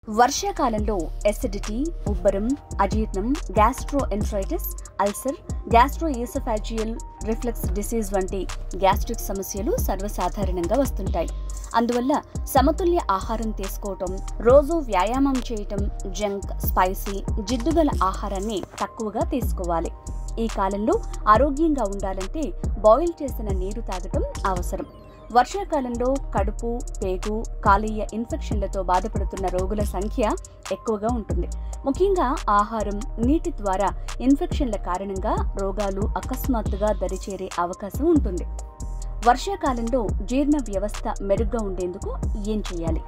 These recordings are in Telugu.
వర్షాకాలంలో ఎసిడిటీ ఉబ్బరం అజీర్ణం gastroenteritis ulcer gastroesophageal reflux disease వంటి గ్యాస్ట్రిక్ సమస్యలు సర్వసాధారణంగా వస్తుంటాయి అందువల్ల సమతుల్య ఆహారం తీసుకోవటం రోజు వ్యాయామం చేయటం జంక్ స్పైసీ జిడ్డుగల ఆహారాన్ని తక్కువగా తీసుకోవాలి ఈ కాలంలో ఆరోగ్యంగా ఉండాలంటే బాయిల్ చేసిన నీరు తాగటం అవసరం వర్షాకాలంలో కడుపు పేగు కాలేయ ఇన్ఫెక్షన్లతో బాధపడుతున్న రోగుల సంఖ్య ఎక్కువగా ఉంటుంది ముఖ్యంగా ఆహారం నీటి ద్వారా ఇన్ఫెక్షన్ల కారణంగా రోగాలు అకస్మాత్తుగా దరిచేరే అవకాశం ఉంటుంది వర్షాకాలంలో జీర్ణ వ్యవస్థ మెరుగ్గా ఉండేందుకు ఏం చేయాలి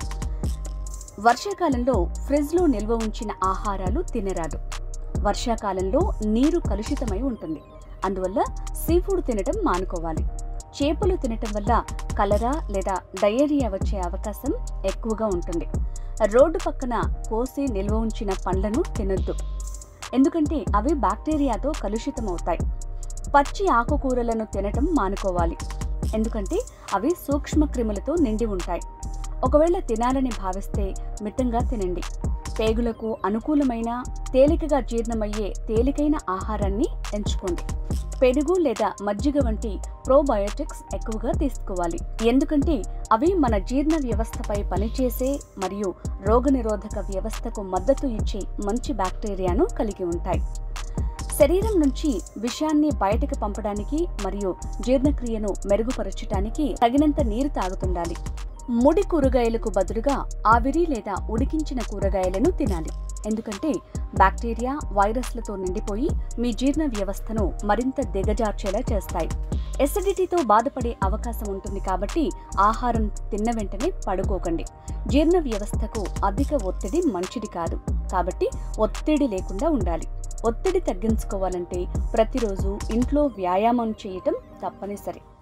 వర్షాకాలంలో ఫ్రిడ్జ్లో నిల్వ ఉంచిన ఆహారాలు తినరాదు వర్షాకాలంలో నీరు కలుషితమై ఉంటుంది అందువల్ల సీ ఫుడ్ తినటం మానుకోవాలి చేపలు తినటం వల్ల కలరా లేదా డయేరియా వచ్చే అవకాశం ఎక్కువగా ఉంటుంది రోడ్డు పక్కన కోసి నిల్వ ఉంచిన పండ్లను తినొద్దు ఎందుకంటే అవి బ్యాక్టీరియాతో కలుషితమవుతాయి పచ్చి ఆకుకూరలను తినటం మానుకోవాలి ఎందుకంటే అవి సూక్ష్మక్రిములతో నిండి ఉంటాయి ఒకవేళ తినాలని భావిస్తే మితంగా తినండి పేగులకు అనుకూలమైన తేలికగా జీర్ణమయ్యే తేలికైన ఆహారాన్ని ఎంచుకోండి పెరుగు లేదా మజ్జిగ వంటి ప్రోబయోటిక్స్ ఎక్కువగా తీసుకోవాలి ఎందుకంటే అవి మన జీర్ణ వ్యవస్థపై పనిచేసే మరియు రోగనిరోధక వ్యవస్థకు మద్దతు ఇచ్చే మంచి బ్యాక్టీరియాను కలిగి ఉంటాయి శరీరం నుంచి విషాన్ని బయటకు పంపడానికి మరియు జీర్ణక్రియను మెరుగుపరచడానికి తగినంత నీరు తాగుతుండాలి ముడి కూరగాయలకు బదులుగా ఆవిరి లేదా ఉడికించిన కూరగాయలను తినాలి ఎందుకంటే బ్యాక్టీరియా వైరస్లతో నిండిపోయి మీ జీర్ణ వ్యవస్థను మరింత దిగజార్చేలా చేస్తాయి ఎసిడిటీతో బాధపడే అవకాశం ఉంటుంది కాబట్టి ఆహారం తిన్న వెంటనే పడుకోకండి జీర్ణ వ్యవస్థకు అధిక ఒత్తిడి మంచిది కాదు కాబట్టి ఒత్తిడి లేకుండా ఉండాలి ఒత్తిడి తగ్గించుకోవాలంటే ప్రతిరోజు ఇంట్లో వ్యాయామం చేయటం తప్పనిసరి